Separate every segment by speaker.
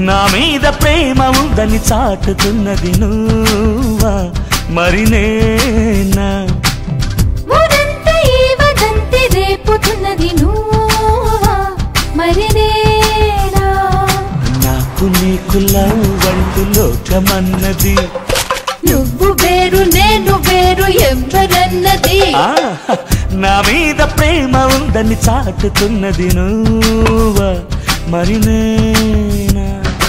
Speaker 1: నా మీద ప్రేమ ఉందని చాటుతున్నది నువ్వా మరి నేనా
Speaker 2: ఊరంతా ఈ వదంతి రేపుతున్నది నువ్వా మరి నేనా
Speaker 1: నాకు నీకు లవ్ అంటూ లోకమన్నది
Speaker 2: నువ్వు వేరు నేను వేరు ఎవరన్నది
Speaker 1: ఆ, నా మీద ప్రేమ ఉందని చాటుతున్నది నువ్వా మరి నేనా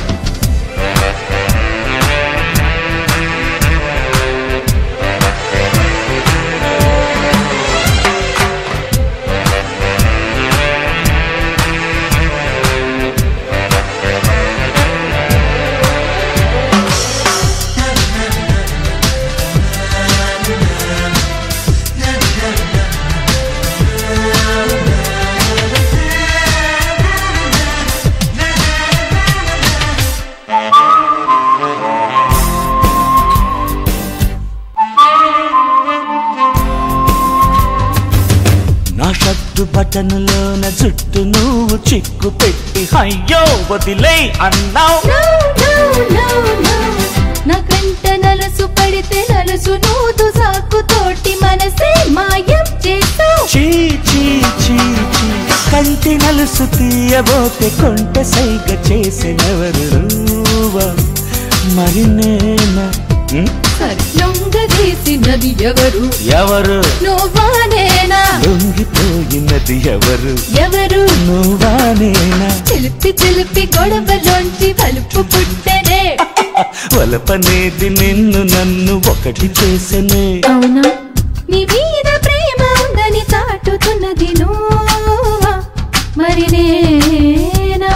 Speaker 1: నా షర్టు బటనులోన జుట్టు నువ్వు చిక్కు పెట్టి అయ్యో వదిలే అన్నావు
Speaker 2: No, no, no, no. నా కంట నలసు పడితే నలుసు నూదు సాకు తోటి మనసే మాయం చేసావు
Speaker 1: చీ చీ చీ చీ కంటి నలుసు తీయబోతే కొంట సైగ చేసినవరు నువ్వా మరి నేనా ఉం?
Speaker 2: లొంగదీసినది ఎవరు
Speaker 1: ఎవరు
Speaker 2: నువ్వా నేనా
Speaker 1: లొంగిపోయినది ఎవరు
Speaker 2: ఎవరు
Speaker 1: నువ్వా నేనా
Speaker 2: చిలిపి చిలిపి గొడవలోంచి వలుపు పుట్టనే
Speaker 1: వలపనేది నిన్ను నన్ను ఒకటి చేసనే
Speaker 2: అవునా నీ మీద ప్రేమ ఉందని చాటుతున్నది నువ్వా మరి నేనా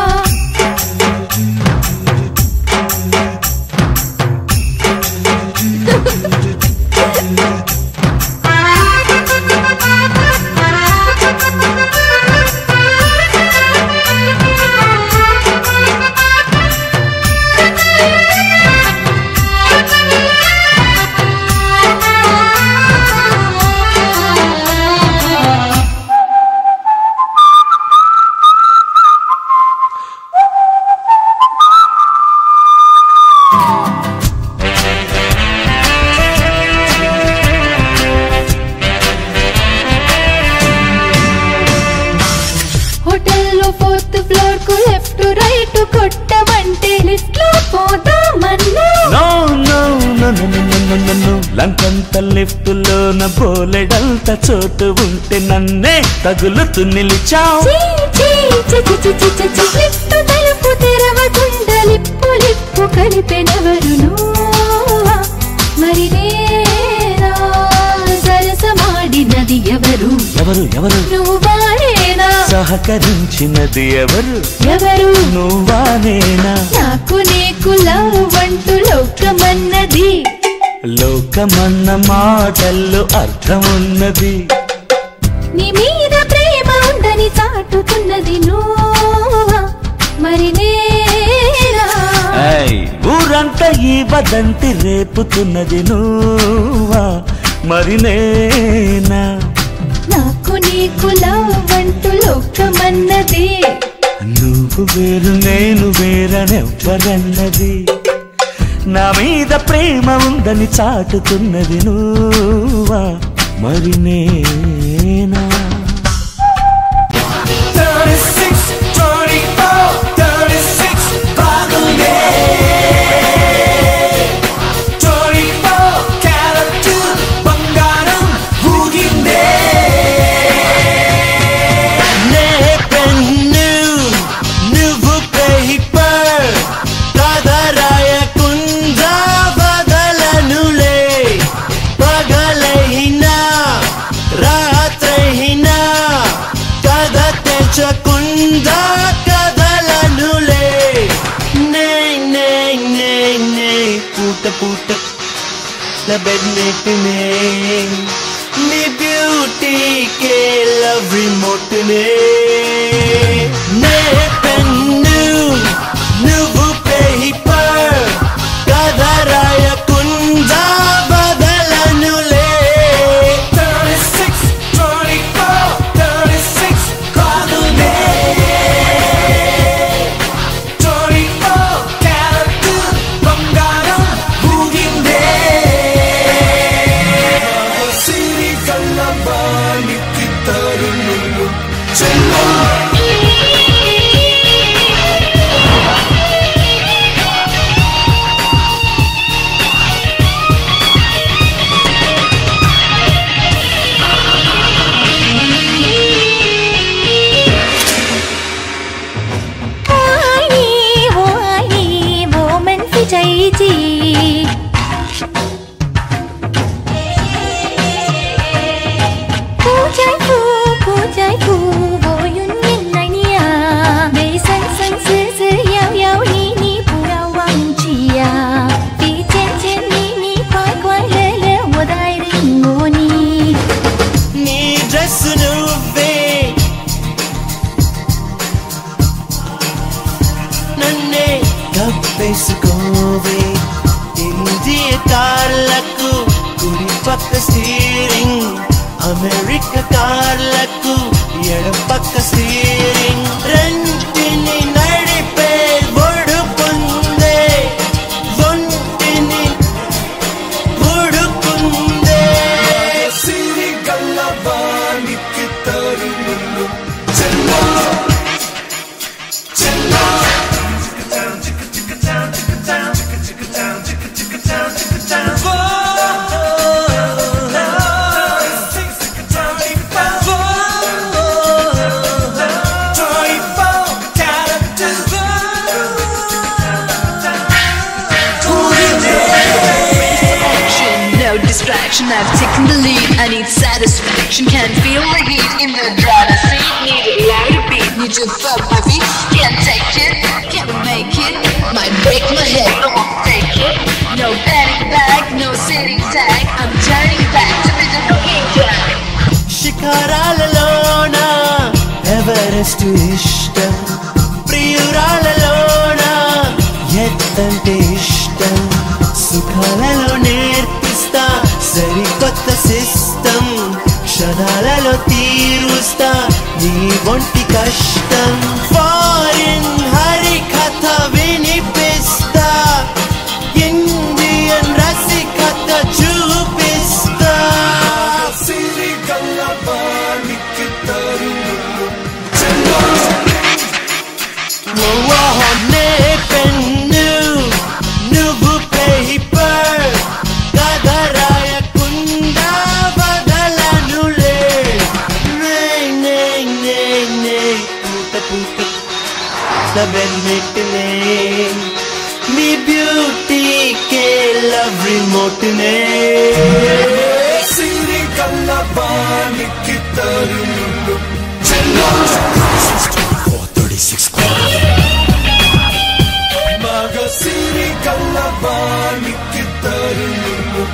Speaker 2: హోటల్లో ఫోర్త్ ఫ్లోర్ కు లెఫ్ట్ రైట్ కొట్టమంటే లిఫ్ట్ లో పోదామన్నా
Speaker 1: no no no no no no no no no లంకంత లిఫ్ట్ లోన బోలెడంత చోటు ఉంటే నన్నే తగులుతూ నిలిచావు
Speaker 2: చీ, చీ, చీ, చీ, చీ, చీ, చీ, చీ. లిఫ్ట్ తలుపు తెరవకుండా లిప్పు లిప్పు కలిపెనెవరు నువ్వా? మరి నేనా సరసమాడినది ఎవరు
Speaker 1: ఎవరు ఎవరు
Speaker 2: నువ్వా నేనా
Speaker 1: సహకరించినది ఎవరు
Speaker 2: ఎవరు
Speaker 1: నువ్వా నేనా
Speaker 2: నాకు నీకు లవ్ అంటూ లోకమన్నది
Speaker 1: లోకమన్న మాటల్లో అర్థం ఉన్నది
Speaker 2: నీ మీద ప్రేమ ఉందని చాటుతున్నది నువ్వా మరి నేనా
Speaker 1: ఏయ్, ఊరంతా ఈ వదంతి రేపుతున్నది నువ్వా మరి నేనా
Speaker 2: నాకు నీకు లవ్ అంటూ లోకమన్నది
Speaker 1: నువ్వు వేరు నేను వేరనెవ్వరన్నది నా మీద ప్రేమ ఉందని చాటుతున్నది నువ్వా మరి నేనా
Speaker 3: 36, 24, 36, బాగుందే 24 క్యారెట్ బంగారం ఊగిందే
Speaker 1: నే పెన్ను నువ్వు పేపర్ కథ రాయకుండా బదలనులే పగలైనా రాత్రైనా కథ తెచ్చకుండా కదలనులే నే నే నే నే పూట పూట నా బెడ్ నెట్టునే నీ బ్యూటీకే లవ్ రిమోట్ నే నే పెన్ను నువ్వు పేపర్ కథ రాయకుండా బదలనులే
Speaker 3: 36, 24, 36, బాగుందే 24
Speaker 4: కార్లకు ఎడపక్క స్టీరింగ్ రెంటిని నడిపే ఒడుకుందే ఒంటిని ఉడుకుందే
Speaker 3: సిరిగల్లవానికి తరుణులు చెల్లా చెల్లా
Speaker 5: action, no distraction. I've taken the lead. I need satisfaction. Can't feel the heat in the driver's seat. Need a louder beat. Need to fuck my feet. Can't take it. Can't make it. Might break my head. but won't take it. No panic bag. No sitting tag. I'm turning back to be the king jack.
Speaker 4: శిఖరాలలోన Everest ఇష్టం ప్రియురాలలోన ఎత్తంటే ఇష్టం సుఖాలలో నేర్పిస్తా సరికొత్త system క్షణాలలో తీరుస్తా నీ ఒంటి కష్టం ఫారిన్ హరి కథ వినిపిస్తా ఇండియన్ రసికత చూపిస్తా
Speaker 3: సిరిగల్లవానికి తరుణులు
Speaker 4: నే పెన్ను నువ్వు పేపర్ కథ రాయకుండా వదలనులే నే నే నే నే పూట పూట బెన్నెట్నే మీ బ్యూటీకే లవ్ రిమోట్నే
Speaker 3: సిరిగల్లవానికి తరుణులు మగ సిరిగల్లవానికి తరుణులు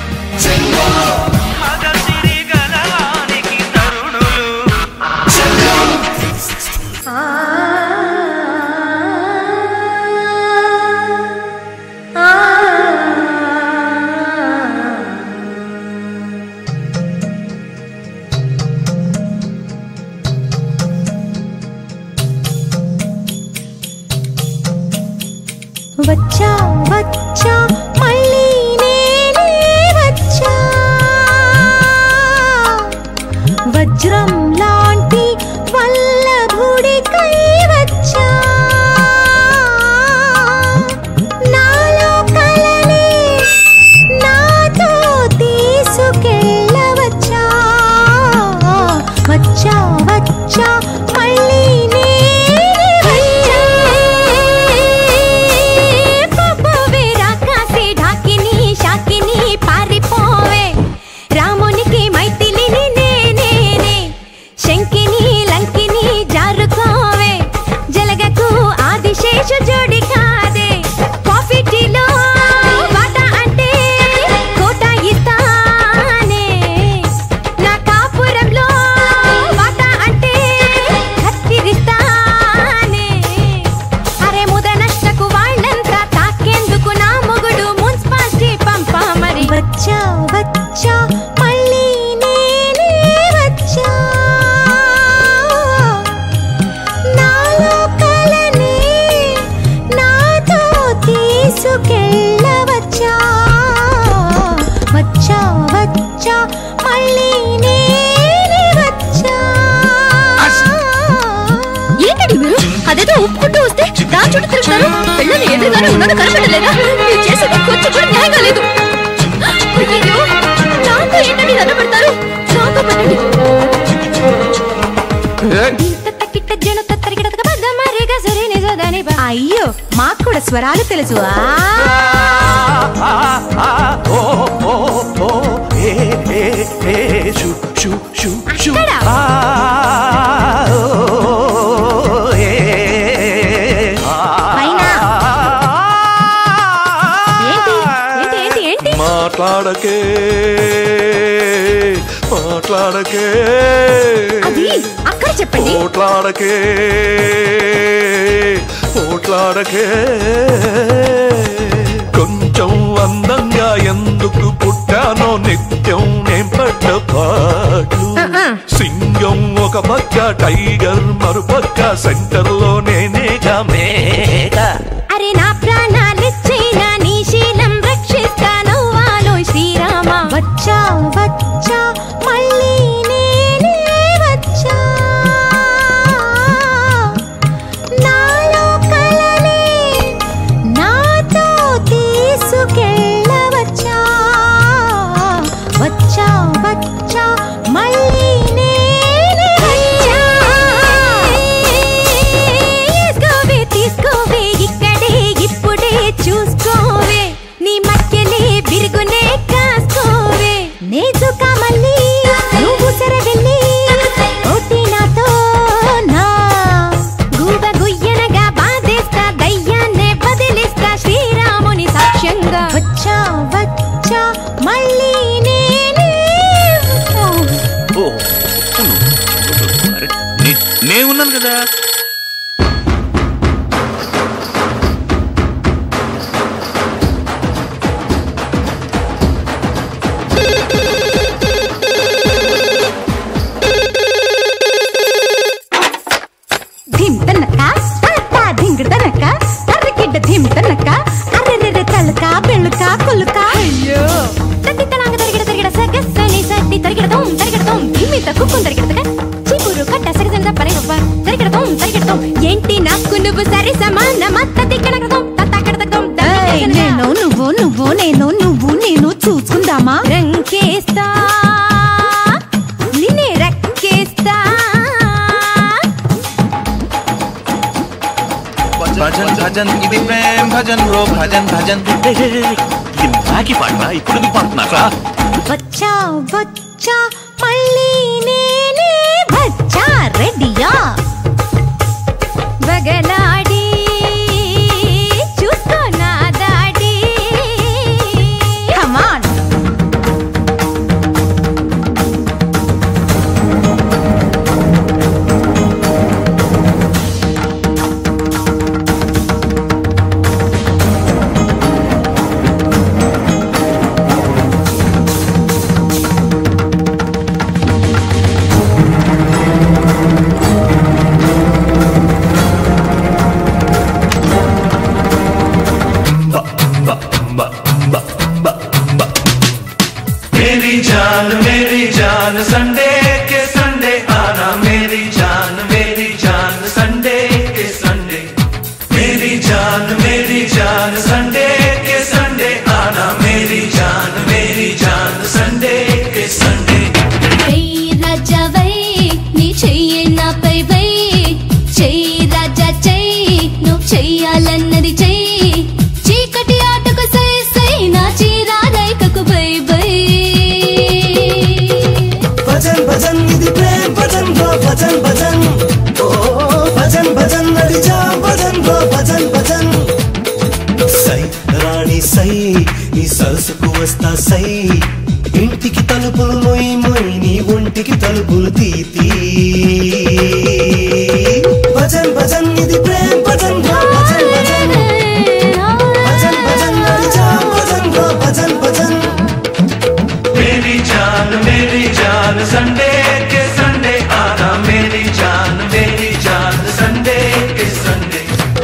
Speaker 2: వచ్చా వచ్చా మళ్ళీ నేనే వచ్చా వజ్రం లాంటి వల్లభుడికై వచ్చా నాలో కలనే నాతో తీసుకెళ్ళవచ్చా వచ్చా వచ్చా మళ్ళీ నేనే వచ్చా పబ్బవే రాకాసి ఢాకిని షాకిని పారిపోవే రామునికి మైథిలిని నేనేనే శంకిని లంకిని జారుకోవే జలగకు ఆదిశేషు జోడి కాదే కాఫీ టీలో వాటా అంటే కోట ఇస్తానే నా కాపురంలో వాటా అంటే కత్తిరిస్తానే అరే ముద నష్టకు వాళ్ళంతా తాకేందుకు నా మొగుడు మున్సిపాలిటీ పంప మరి వచ్చా వచ్చా మళ్ళీ నేనే వచ్చా నాలో కలనే నాతో తీసుకెళ్ళవచ్చా వచ్చా వచ్చా మళ్ళీ నేనే వచ్చా ఏంటండి మీరు అదేదో ఒప్పుకుంటూ వస్తే దాని చుట్టూ తిరుగుతారు పిల్లలు ఎదురుగానే ఉన్నది కనపడలేదా మీరు చేసేది కొంచెం కూడా న్యాయంగా లేదు అయ్యో నాతో ఏంటండి దండ పెడతారు నాతో పనండి కిట్ట జను తత్తరికిటతక పగ్గ మరిగ సరి నిజదని బా. అయ్యో మాకు కూడా స్వరాలు తెలుసు ఆ అక్కడ. పైన. ఏంటి ఏంటి ఏంటి ఏంటి
Speaker 3: మాట్లాడకే మాట్లాడకే
Speaker 2: అది అక్కడ చెప్పండి
Speaker 3: పోట్లాడకే పోట్లాడకే కొంచెం అందంగా ఎందుకు పుట్టానో నిత్యం నేను పడ్డ పాటలు
Speaker 2: Uh-uh.
Speaker 3: సింగ ఒక పక్క టైగర్ మరుపక్క సెంటర్ లో నేనేగా మేఘ
Speaker 2: అరే నా ప్రాణాలిచ్చైనా నీ శీలం రక్షిస్తాను వాలో శ్రీరామ వచ్చా వచ్చా మళ్ళీ నేనే వచ్చా నాలో కలనే నాతో తీసుకెళ్ళవచ్చా వచ్చా వచ్చా మళ్ళీ నేనే వచ్చా తీసుకోవే తీసుకోవే ఇక్కడే ఇప్పుడే చూసుకోవే నీ మధ్యలే బిరుగునే కాసుకోవే నేజుక మళ్ళీ నువ్వు సరవెళ్ళి ఓటి నాతో నా గూబ గుయ్యనగా బాధేస్తా దయ్యాన్నే బదిలిస్తా శ్రీరాముని సాక్ష్యంగా వచ్చా వచ్చా మళ్ళీ నేనే
Speaker 1: ఓ అరే, నే- నే ఉన్నాను కదా
Speaker 2: ధింతనక తాత ధింగడనక అరకిడ్డ ధింతనక అరెరెరె తలక బెళ్ళక కొలుక అయ్యో తట్టి తలాంగ తరిగిడ తరిగిడ సగస్సని సట్టి తరిగిడదం తరిగిడదం ధిమ్మి తక్కువ తరిగిడతక చీపురు కట్ట సగజంద పరగవ్వ తరిగిడదం తరిగిడదం ఏంటి నాకు నువ్వు సరి సమాన మత్త దిక్కడగదం తత్తకడదం నేను నువ్వు నువ్వు నేను నువ్వు నేను చూసుకుందామా రంకేస్తా నిన్నే రక్కేస్తా
Speaker 6: భజన్ భజన్ ఇది ప్రేమ్ భజన్ రో భజన్ భజన్
Speaker 1: రే, రే, రే, రే. ఇది నాకి పాడరా ఇప్పుడు ఎందుకు పాడుతున్నారా
Speaker 2: వచ్చా వచ్చా మళ్ళీ నేనే వచ్చా రెడీయా బగలాడి చూసుకో నా దాడి కమాన్
Speaker 3: मेरी जान मेरी जान संडे के संडे आना मेरी जान मेरी जान संडे के संडे मेरी जान मेरी जान संडे के संडे आना मेरी जान मेरी जान संडे के संडे
Speaker 2: చెయ్యి రాజావై నీ చెయ్యి నాపై వై చెయ్యి రాజా చెయ్యి నువ్వు చెయ్యాలన్నది చెయ్యి చీకటి ఆటకు సై సై నా చీరాలైకకు బై బై
Speaker 4: భజన్ భజన్ ఇది ప్రేమ్ భజన్ గో భజన్ భజన్ ఓ భజన్ భజన్ నడిజా భజన్ గో భజన్ భజన్ సై రాణి సై నీ సరసుకు వస్తా సై ఇంటికి తలుపులు మొయ్ మొయ్ నీ ఒంటికి తలుపులు తీతి భజన్ భజన్ ఇది ప్రేమ్ భజన్ గో భజన్ భజన్ భజన్ భజన్ నడిజా భజన్ గో భజన్ భజన్
Speaker 3: मेरी जान मेरी जान संडे के संडे आना मेरी जान मेरी जान संडे के संडे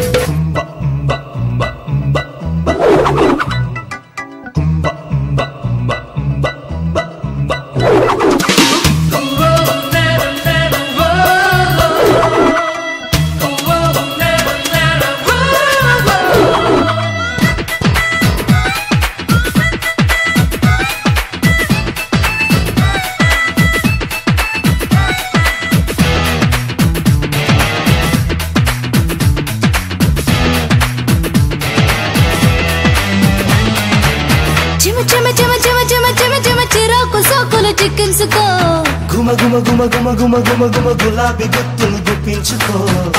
Speaker 2: చిమ చిమ చిమ చిమ చిమ చిమ చిమ చిరాకు సోకులు చిక్కించుకో
Speaker 4: గుమ గుమ గుమ గుమ గుమ గుమ గుమ గులాబీ గుత్తులు గుప్పించుకో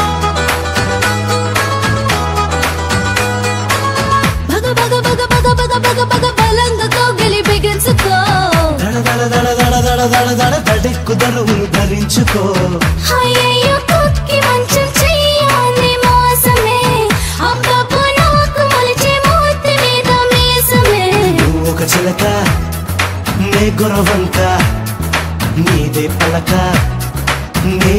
Speaker 2: భగ భగ భగ భగ భగ భగ భగ బలంగా కోగిలి బిగించుకో
Speaker 4: దడ దడ దడ దడ దడ దడ దడ దడెక్కు దరువును ధరించుకో
Speaker 2: అయ్యయ్యో కుక్కి మంచం చెయ్యాలి మోసమే అబ్బబ్బో నాకు మొలిచే మూర్తి మీద మీసమే
Speaker 4: నువ్వు ఒక చిలక నే గురవంక నీదే పలక నే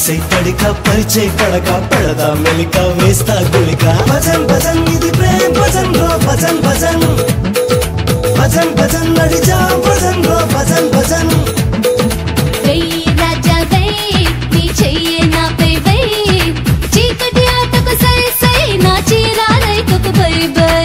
Speaker 4: వేసే తడిక పరిచయ పడక పెడదా మెలిక వేస్తా గుళిక భజన్ భజన్ ఇది ప్రేమ్ భజన్ రో భజన్ భజన్ భజన్ భజన్ నడిజా భజన్ రో భజన్ భజన్
Speaker 2: వెయ్యి రాజా వెయ్యి నీ చెయ్యి నాపై వెయ్యి చీకటి ఆటకు సై సై నా చీర రైతుకు బై బై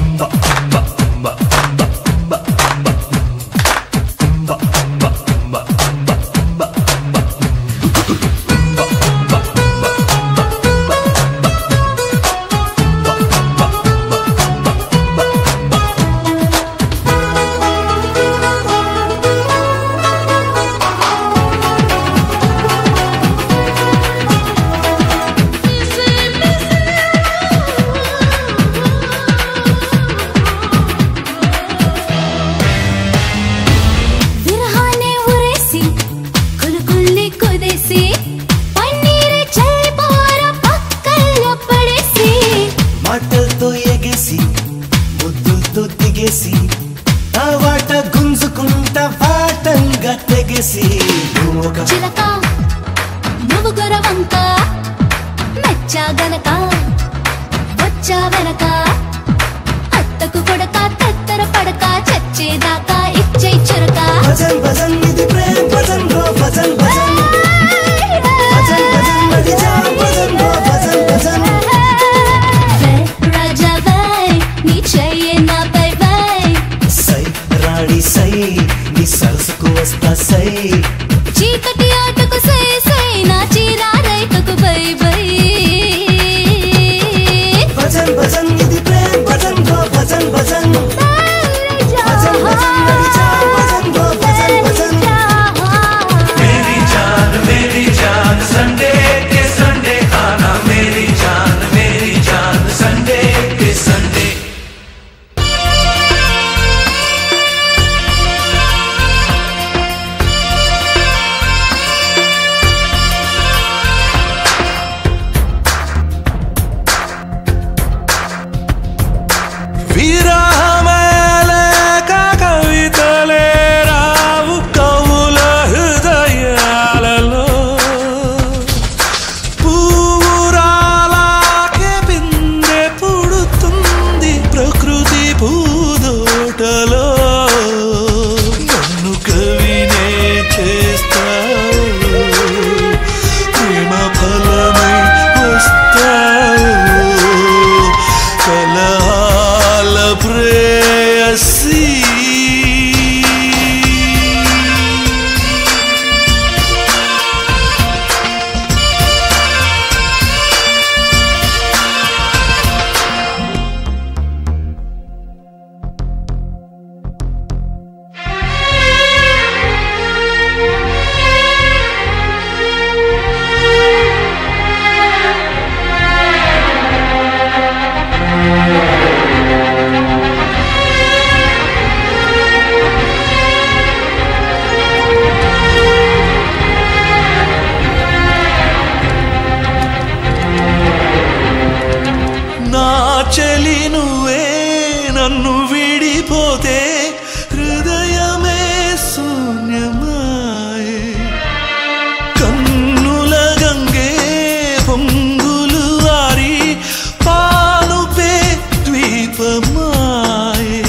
Speaker 2: విరహానే ఉరేసి కులుకుల్లి కుదేసి పన్నీరు చల్లిపోర పక్కల్లో పడేసి
Speaker 4: మాటలతో ఎగేసి ముద్దులతో దిగేసి ఆ వాట గుంజుకుంటా వాటంగా తెగేసి నువ్వు ఒక
Speaker 2: చిలక నువ్వు గొరవంక మెచ్చా గనక వచ్చా వెనక అత్తకు కొడక తత్తర పడక చచ్చేదాకా ఇచ్చే చురక
Speaker 4: భజన్ భజన్ ఇది ప్రేమ్ భజన్ రో భజన్ భజన్ భజన్ భజన్ నడిజా భజన్ రో భజన్ భజన్
Speaker 2: రాజా వై నీ చెయ్యి నాపై వై
Speaker 4: సై రాణి సై నీ సరసుకు వస్తా సై
Speaker 2: చీకటి ఆటకు సై సై నా చీర రైతుకు బై బై
Speaker 4: భజన్ భజన్ ఇది ప్రేమ్ భజన్ రో భజన్ భజన్ భజన్ భజన్ నడిజా భజన్ రో భజన్ భజన్
Speaker 3: मेरी जान मेरी जान संडे के संडे आना मेरी जान मेरी जान संडे के संडे
Speaker 1: విరహమేలేక కవితలే రావు కవుల హృదయాలలో పూరాలాకే పిందె పుడుతుంది ప్రకృతి పూదోటలో నన్ను కవినే చేస్తావు ప్రేమ ఫలమై వస్తావు కలహాల ప్రేయసీ నా చెలి నువ్వే నన్ను విడిపోతే హృదయమే శూన్యమాయే కన్నుల గంగే పొంగులు వారి పాలుపే ద్వీపమాయే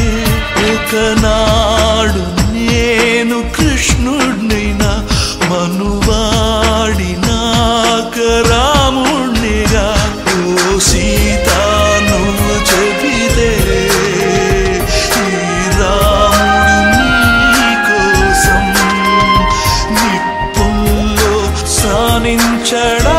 Speaker 1: ఒకనాడు నేను కృష్ణుడినైనా మనువాడి నాక రాముణ్ణిగా ఓ సీత నువ్వు చెబితే ఈ రాముడు నీ కోసం నిప్పుల్లో సానించడా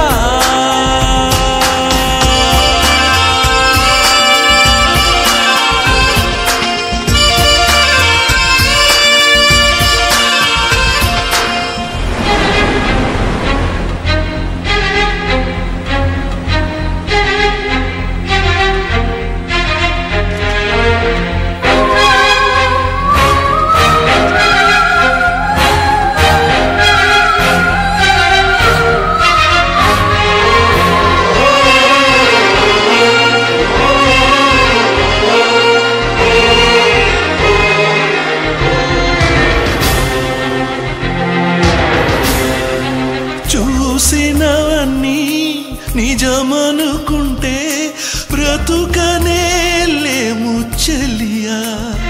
Speaker 7: చెప్పినవన్నీ నిజమనుకుంటే బ్రతుకనే లేము చెలియా